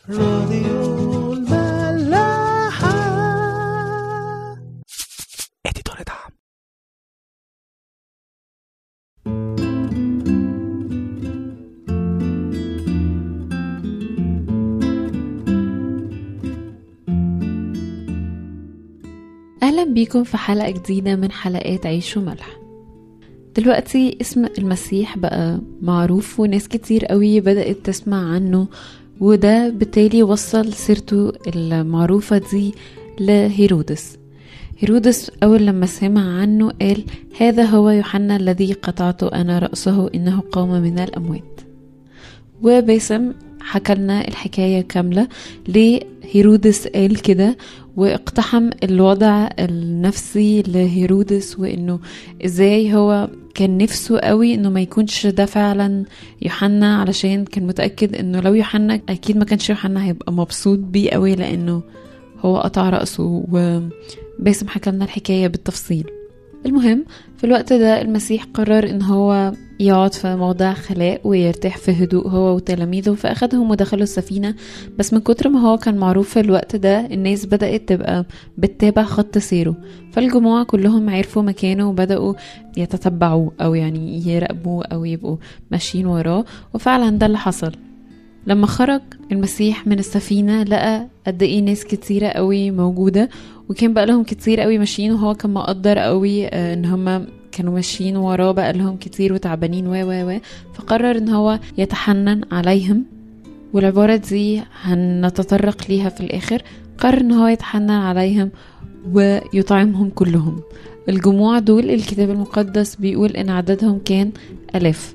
راديو الملاحة اديتور دعم أهلا بيكم في حلقة جديدة من حلقات عيش وملح دلوقتي اسم المسيح بقى معروف وناس كتير قوي بدأت تسمع عنه وده بالتالي وصل سيرته المعروفة دي لهيرودس هيرودس أول لما سمع عنه قال هذا هو يوحنا الذي قطعت أنا رأسه إنه قام من الأموات وباسم حكى لنا الحكاية كاملة ليه هيرودس قال كده واقتحم الوضع النفسي لهيرودس وانه ازاي هو كان نفسه قوي انه ما يكونش ده فعلا يوحنا علشان كان متأكد انه لو يوحنا اكيد ما كانش يوحنا هيبقى مبسوط بيه قوي لانه هو قطع رأسه وباسم حكى لنا الحكاية بالتفصيل المهم في الوقت ده المسيح قرر ان هو يقعد في موضع خلاء ويرتاح في هدوء هو وتلاميذه فأخدهم ودخلوا السفينة بس من كتر ما هو كان معروف في الوقت ده الناس بدأت تبقى بتتابع خط سيره فالجموع كلهم عرفوا مكانه وبدأوا يتتبعوه أو يعني يراقبوه أو يبقوا ماشيين وراه وفعلا ده اللي حصل لما خرج المسيح من السفينة لقى قد ايه ناس كتيرة قوي موجودة وكان بقى لهم كتير قوي ماشيين وهو كان مقدر قوي آه، ان هما كانوا ماشيين وراه بقى لهم كتير وتعبانين و و و فقرر ان هو يتحنن عليهم والعبارة دي هنتطرق ليها في الآخر قرر ان هو يتحنن عليهم ويطعمهم كلهم الجموع دول الكتاب المقدس بيقول ان عددهم كان ألاف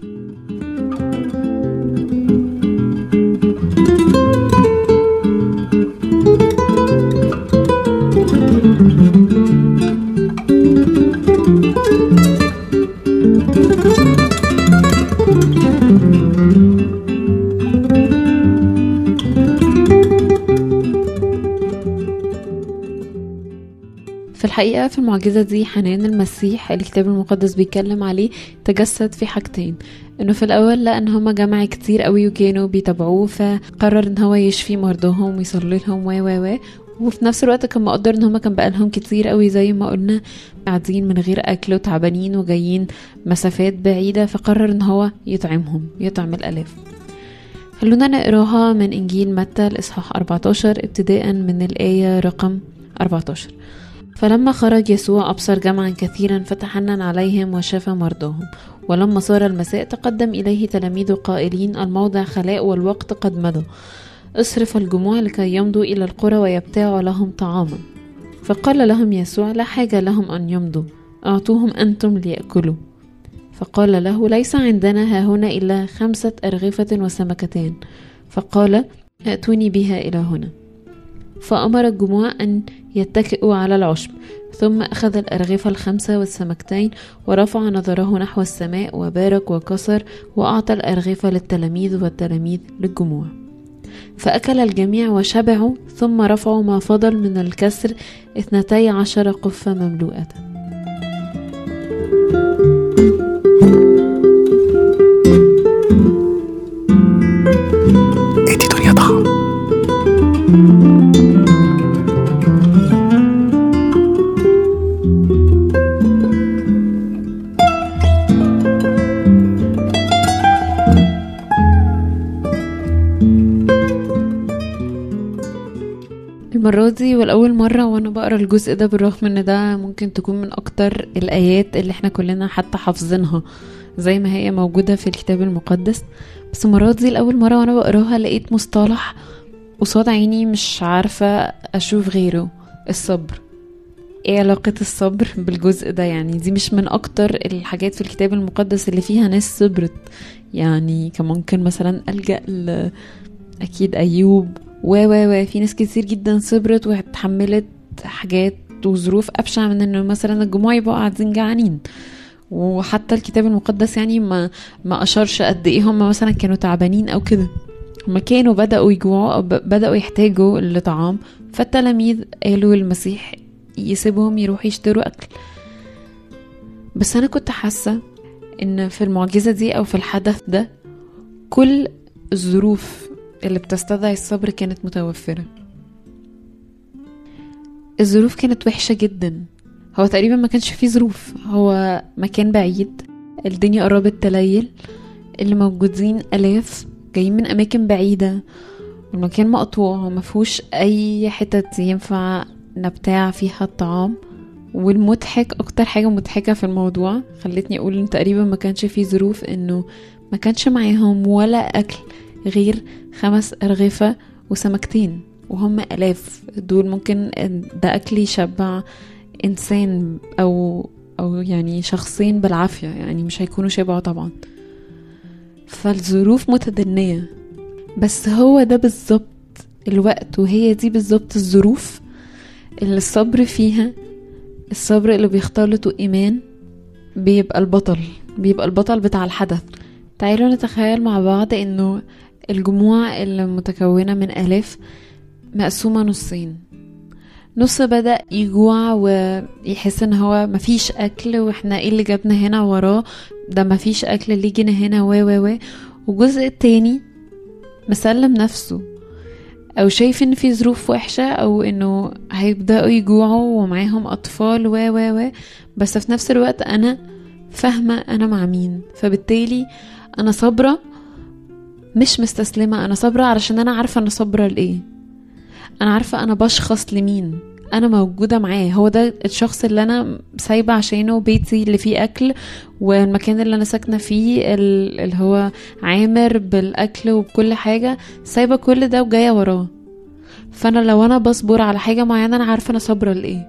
في الحقيقة في المعجزة دي حنان المسيح الكتاب المقدس بيتكلم عليه تجسد في حاجتين انه في الاول لقى ان هما جماعة كتير قوي وكانوا بيتابعوه فقرر ان هو يشفي مرضاهم ويصلي لهم و و و وفي نفس الوقت كان مقدر ان هما كان بقالهم كتير قوي زي ما قلنا قاعدين من غير اكل وتعبانين وجايين مسافات بعيدة فقرر ان هو يطعمهم يطعم الالاف خلونا نقراها من انجيل متى الاصحاح 14 ابتداء من الايه رقم 14 فلما خرج يسوع أبصر جمعا كثيرا فتحنن عليهم وشفى مرضاهم ولما صار المساء تقدم إليه تلاميذه قائلين الموضع خلاء والوقت قد مضى اصرف الجموع لكي يمضوا إلى القرى ويبتاعوا لهم طعاما فقال لهم يسوع لا حاجة لهم أن يمضوا أعطوهم أنتم ليأكلوا فقال له ليس عندنا ها هنا إلا خمسة أرغفة وسمكتان فقال ائتوني بها إلى هنا فأمر الجموع أن يتكئوا على العشب ثم أخذ الأرغفة الخمسة والسمكتين ورفع نظره نحو السماء وبارك وكسر وأعطى الأرغفة للتلاميذ والتلاميذ للجموع فأكل الجميع وشبعوا ثم رفعوا ما فضل من الكسر اثنتي عشر قفة مملوءة اديتور دعم المرة دي والأول مرة وأنا بقرا الجزء ده بالرغم إن ده ممكن تكون من أكتر الآيات اللي احنا كلنا حتى حافظينها زي ما هي موجودة في الكتاب المقدس بس المرة دي لأول مرة وأنا بقراها لقيت مصطلح قصاد عيني مش عارفة أشوف غيره الصبر ايه علاقة الصبر بالجزء ده يعني دي مش من أكتر الحاجات في الكتاب المقدس اللي فيها ناس صبرت يعني كان ممكن مثلا ألجأ ل أكيد أيوب و و و في ناس كتير جدا صبرت واتحملت حاجات وظروف أبشع من إنه مثلا الجموع يبقوا قاعدين جعانين وحتى الكتاب المقدس يعني ما ما أشارش قد إيه هم مثلا كانوا تعبانين أو كده هما كانوا بدأوا يجوعوا أو ب- بدأوا يحتاجوا لطعام فالتلاميذ قالوا المسيح يسيبهم يروحوا يشتروا أكل بس أنا كنت حاسة إن في المعجزة دي أو في الحدث ده كل الظروف اللي بتستدعي الصبر كانت متوفرة الظروف كانت وحشة جدا هو تقريبا ما كانش فيه ظروف هو مكان بعيد الدنيا قربت تليل اللي موجودين ألاف جايين من أماكن بعيدة المكان مقطوع ومفهوش أي حتت ينفع نبتاع فيها الطعام والمضحك أكتر حاجة مضحكة في الموضوع خلتني أقول إن تقريبا ما كانش فيه ظروف إنه ما كانش معاهم ولا أكل غير خمس أرغفة وسمكتين وهم ألاف دول ممكن ده أكل يشبع إنسان أو أو يعني شخصين بالعافية يعني مش هيكونوا شبعوا طبعا فالظروف متدنية بس هو ده بالظبط الوقت وهي دي بالظبط الظروف اللي الصبر فيها الصبر اللي بيختلطوا إيمان بيبقى البطل بيبقى البطل بتاع الحدث تعالوا نتخيل مع بعض انه الجموع اللي متكونة من آلاف مقسومة نصين نص بدأ يجوع ويحس ان هو مفيش اكل واحنا ايه اللي جابنا هنا وراه ده مفيش اكل اللي جينا هنا و و و والجزء التاني مسلم نفسه او شايف ان في ظروف وحشة او انه هيبدأوا يجوعوا ومعاهم اطفال و و و بس في نفس الوقت انا فاهمة انا مع مين فبالتالي انا صابرة مش مستسلمة انا صابرة علشان انا عارفة انا صابرة لايه انا عارفة انا بشخص لمين انا موجودة معاه هو ده الشخص اللي انا سايبة عشانه بيتي اللي فيه اكل والمكان اللي انا ساكنة فيه ال- اللي هو عامر بالاكل وبكل حاجة سايبة كل ده وجاية وراه فانا لو انا بصبر على حاجة معينة انا عارفة انا صابرة لايه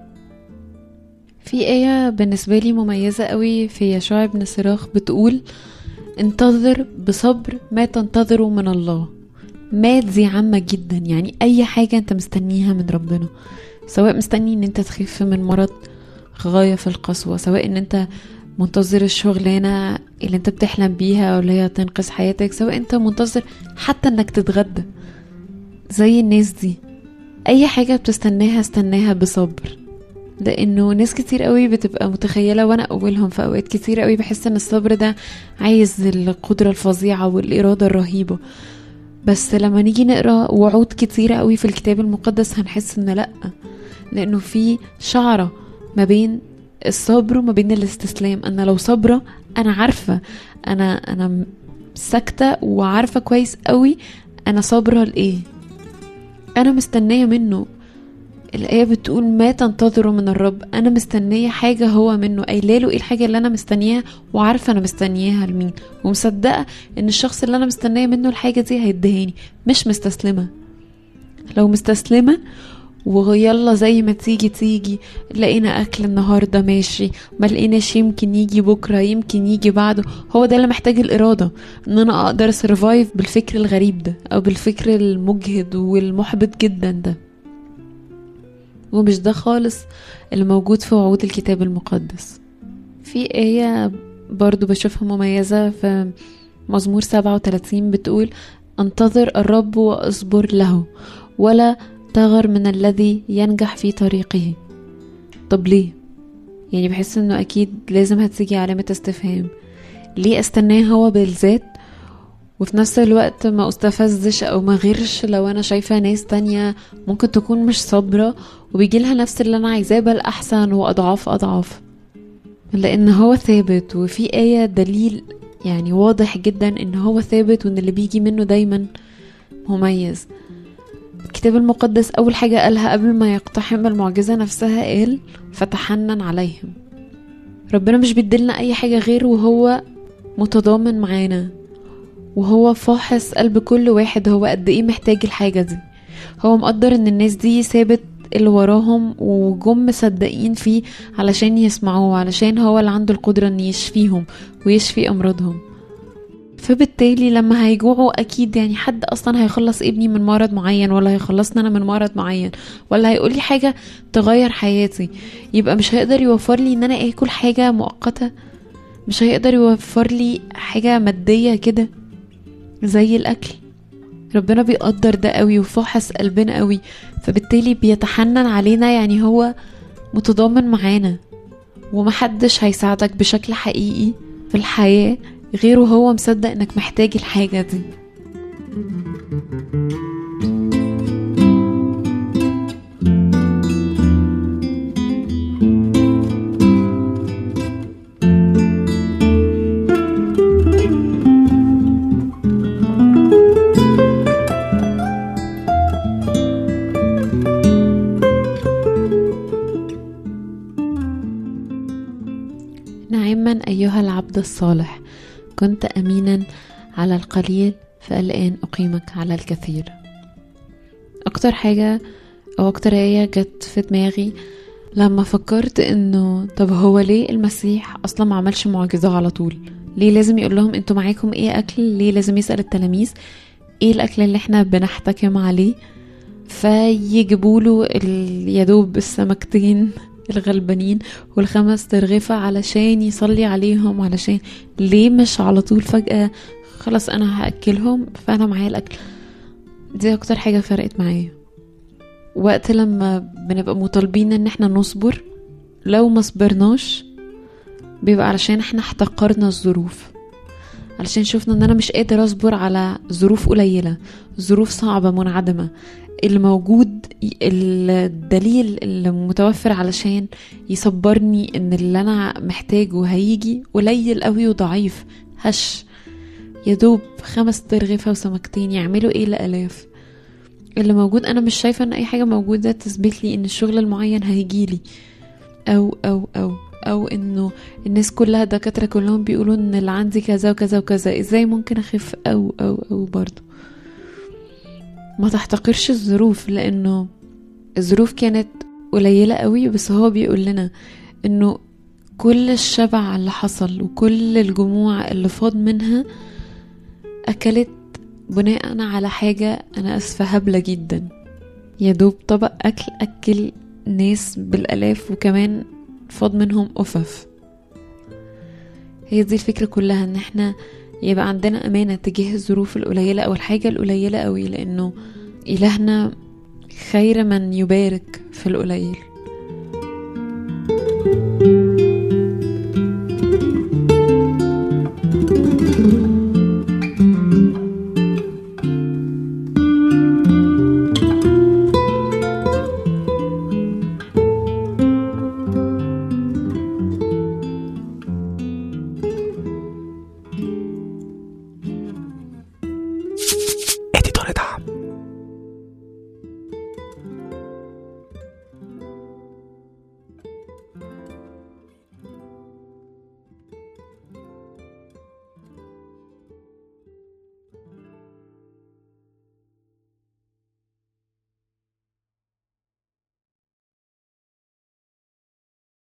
في آية بالنسبة لي مميزة قوي في يشوع بن صراخ بتقول انتظر بصبر ما تنتظره من الله ما دي عامة جدا يعني أي حاجة أنت مستنيها من ربنا سواء مستني أن أنت تخف من مرض غاية في القسوة سواء أن أنت منتظر الشغلانة اللي أنت بتحلم بيها أو اللي هي تنقذ حياتك سواء أنت منتظر حتى أنك تتغدى زي الناس دي أي حاجة بتستناها استناها بصبر لانه ناس كتير قوي بتبقى متخيله وانا اولهم في اوقات كتير قوي بحس ان الصبر ده عايز القدره الفظيعه والاراده الرهيبه بس لما نيجي نقرا وعود كتيره قوي في الكتاب المقدس هنحس ان لا لانه في شعره ما بين الصبر وما بين الاستسلام انا لو صابره انا عارفه انا انا ساكته وعارفه كويس قوي انا صابره لايه انا مستنيه منه الآية بتقول ما تنتظروا من الرب أنا مستنية حاجة هو منه قايله له إيه الحاجة اللي أنا مستنياها وعارفة أنا مستنياها لمين ومصدقة إن الشخص اللي أنا مستنية منه الحاجة دي هيديهاني مش مستسلمة لو مستسلمة ويلا زي ما تيجي تيجي لقينا أكل النهاردة ماشي ما لقيناش يمكن يجي بكرة يمكن يجي بعده هو ده اللي محتاج الإرادة إن أنا أقدر سرفايف بالفكر الغريب ده أو بالفكر المجهد والمحبط جدا ده ومش ده خالص اللي موجود في وعود الكتاب المقدس في آية برضو بشوفها مميزة في مزمور 37 بتقول انتظر الرب واصبر له ولا تغر من الذي ينجح في طريقه طب ليه يعني بحس انه اكيد لازم هتيجي علامة استفهام ليه استناه هو بالذات وفي نفس الوقت ما استفزش او ما غيرش لو انا شايفة ناس تانية ممكن تكون مش صابرة وبيجي لها نفس اللي انا عايزاه بل احسن واضعاف اضعاف لان هو ثابت وفي آية دليل يعني واضح جدا ان هو ثابت وان اللي بيجي منه دايما مميز الكتاب المقدس اول حاجة قالها قبل ما يقتحم المعجزة نفسها قال فتحنن عليهم ربنا مش بيديلنا اي حاجة غير وهو متضامن معانا وهو فاحص قلب كل واحد هو قد ايه محتاج الحاجة دي هو مقدر ان الناس دي سابت اللي وراهم وجم مصدقين فيه علشان يسمعوه علشان هو اللي عنده القدرة ان يشفيهم ويشفي امراضهم فبالتالي لما هيجوعوا اكيد يعني حد اصلا هيخلص ابني من مرض معين ولا هيخلصنا انا من مرض معين ولا هيقول لي حاجة تغير حياتي يبقى مش هيقدر يوفر لي ان انا اكل حاجة مؤقتة مش هيقدر يوفر لي حاجة مادية كده زي الاكل ربنا بيقدر ده قوي وفاحص قلبنا قوي فبالتالي بيتحنن علينا يعني هو متضامن معانا ومحدش هيساعدك بشكل حقيقي في الحياة غيره هو مصدق انك محتاج الحاجة دي نعما أيها العبد الصالح كنت أمينا على القليل فالآن أقيمك على الكثير أكتر حاجة أو أكتر آية جت في دماغي لما فكرت إنه طب هو ليه المسيح أصلا ما عملش معجزة على طول ليه لازم يقول لهم انتوا معاكم ايه اكل ليه لازم يسأل التلاميذ ايه الاكل اللي احنا بنحتكم عليه فيجيبوا له يدوب السمكتين الغلبانين والخمس ترغفة علشان يصلي عليهم علشان ليه مش على طول فجأة خلاص أنا هأكلهم فأنا معايا الأكل دي أكتر حاجة فرقت معايا وقت لما بنبقى مطالبين إن احنا نصبر لو ما صبرناش بيبقى علشان احنا احتقرنا الظروف علشان شفنا ان انا مش قادر اصبر على ظروف قليلة ظروف صعبة منعدمة الموجود الدليل المتوفر علشان يصبرني ان اللي انا محتاجه هيجي قليل قوي وضعيف هش يدوب خمس ترغفة وسمكتين يعملوا ايه لألاف اللي موجود انا مش شايفة ان اي حاجة موجودة تثبت لي ان الشغل المعين هيجيلي او او او او انه الناس كلها دكاترة كلهم بيقولوا ان اللي عندي كذا وكذا وكذا ازاي ممكن اخف او او او برضو ما تحتقرش الظروف لانه الظروف كانت قليلة قوي بس هو بيقول لنا انه كل الشبع اللي حصل وكل الجموع اللي فاض منها اكلت بناء على حاجة انا اسفة هبلة جدا يا دوب طبق اكل اكل ناس بالالاف وكمان فاض منهم أفف هي دي الفكرة كلها ان احنا يبقى عندنا أمانة تجاه الظروف القليلة أو الحاجة القليلة قوي لأنه إلهنا خير من يبارك في القليل